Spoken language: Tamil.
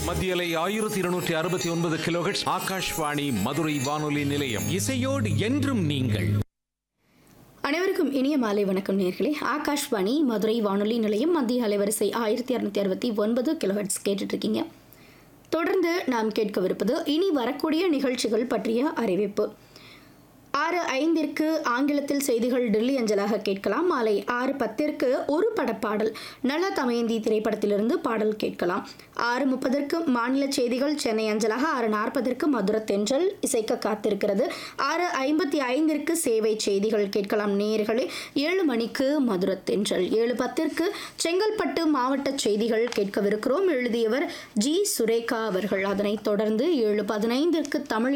மத்தியலை ஆயிரத்தி இருநூற்றி அறுபத்தி ஒன்பது கிலோஹெட்ஸ் ஆகாஷ்வாணி மதுரை வானொலி நிலையம் இசையோடு என்றும் நீங்கள் அனைவருக்கும் இனிய மாலை வணக்கம் நேர்களே ஆகாஷ்வாணி மதுரை வானொலி நிலையம் மத்திய அலைவரிசை ஆயிரத்தி இரநூத்தி அறுபத்தி ஒன்பது கிலோஹெட்ஸ் கேட்டுட்டு இருக்கீங்க தொடர்ந்து நாம் கேட்கவிருப்பது இனி வரக்கூடிய நிகழ்ச்சிகள் பற்றிய அறிவிப்பு ஆறு ஐந்திற்கு ஆங்கிலத்தில் செய்திகள் டெல்லி அஞ்சலாக கேட்கலாம் மாலை ஆறு பத்திற்கு ஒரு படப்பாடல் நல தமயந்தி திரைப்படத்திலிருந்து பாடல் கேட்கலாம் ஆறு முப்பதற்கு மாநில செய்திகள் சென்னை அஞ்சலாக ஆறு நாற்பதற்கு மதுர தென்றல் இசைக்க காத்திருக்கிறது ஆறு ஐம்பத்தி ஐந்திற்கு சேவை செய்திகள் கேட்கலாம் நேயர்களே ஏழு மணிக்கு மதுர தென்றல் ஏழு பத்திற்கு செங்கல்பட்டு மாவட்ட செய்திகள் கேட்கவிருக்கிறோம் எழுதியவர் ஜி சுரேகா அவர்கள் அதனைத் தொடர்ந்து ஏழு பதினைந்திற்கு தமிழ்